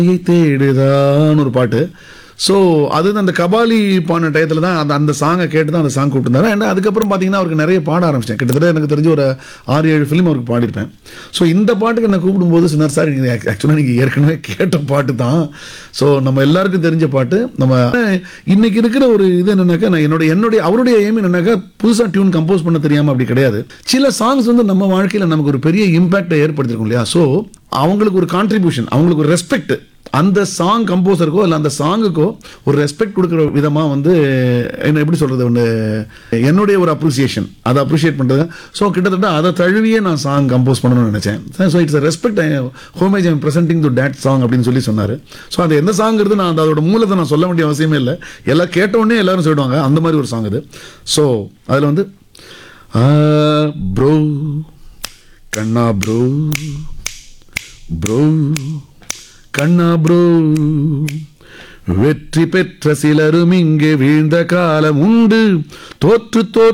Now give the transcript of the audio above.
தேடுதான் ஒரு பாட்டு ஸோ அது அந்த கபாலி பாடின டயத்தில் தான் அந்த அந்த சாங்கை கேட்டு தான் அந்த சாங் கூப்பிட்டுருந்தாரு அண்ட் அதுக்கப்புறம் பார்த்தீங்கன்னா அவருக்கு நிறைய பாட ஆரம்பிச்சேன் கிட்டத்தட்ட எனக்கு தெரிஞ்ச ஒரு ஆறு ஏழு ஃபிலிம் அவருக்கு பாடியிருப்பேன் ஸோ இந்த பாட்டுக்கு என்னை கூப்பிடும்போது சொன்னார் சார் நீங்கள் ஆக்சுவலாக நீங்கள் ஏற்கனவே கேட்ட பாட்டு தான் ஸோ நம்ம எல்லாருக்கும் தெரிஞ்ச பாட்டு நம்ம இன்னைக்கு இருக்கிற ஒரு இது என்னன்னாக்கா நான் என்னுடைய என்னுடைய அவருடைய எய்ம் என்னன்னாக்கா புதுசாக டியூன் கம்போஸ் பண்ண தெரியாமல் அப்படி கிடையாது சில சாங்ஸ் வந்து நம்ம வாழ்க்கையில் நமக்கு ஒரு பெரிய இம்பாக்டை ஏற்படுத்திருக்கும் இல்லையா ஸோ அவங்களுக்கு ஒரு கான்ட்ரிபியூஷன் அவங்களுக்கு ஒரு ரெஸ்பெக்ட் அந்த சாங் கம்போசருக்கோ இல்லை அந்த சாங்குக்கோ ஒரு ரெஸ்பெக்ட் கொடுக்குற விதமாக வந்து என்ன எப்படி சொல்கிறது ஒன்று என்னுடைய ஒரு அப்ரிசியேஷன் அதை அப்ரிஷியேட் பண்ணுறது ஸோ கிட்டத்தட்ட அதை தழுவியே நான் சாங் கம்போஸ் பண்ணணும்னு நினச்சேன் so it's respect homage I'm presenting to date song அப்படின்னு சொல்லி சொன்னார் ஸோ அது எந்த சாங்கிறது நான் அந்த அதோட மூலத்தை நான் சொல்ல வேண்டிய அவசியமே இல்லை எல்லாம் கேட்ட உடனே எல்லாரும் சொல்லிடுவாங்க அந்த மாதிரி ஒரு சாங் இது ஸோ அதில் வந்து ப்ரோ கண்ணா ப்ரோ ப்ரோ கண்ணா ப்ரோ வெற்றி பெற்ற சிலரும் இங்கே வீழ்ந்த காலம் உண்டு தோற்று தோற்று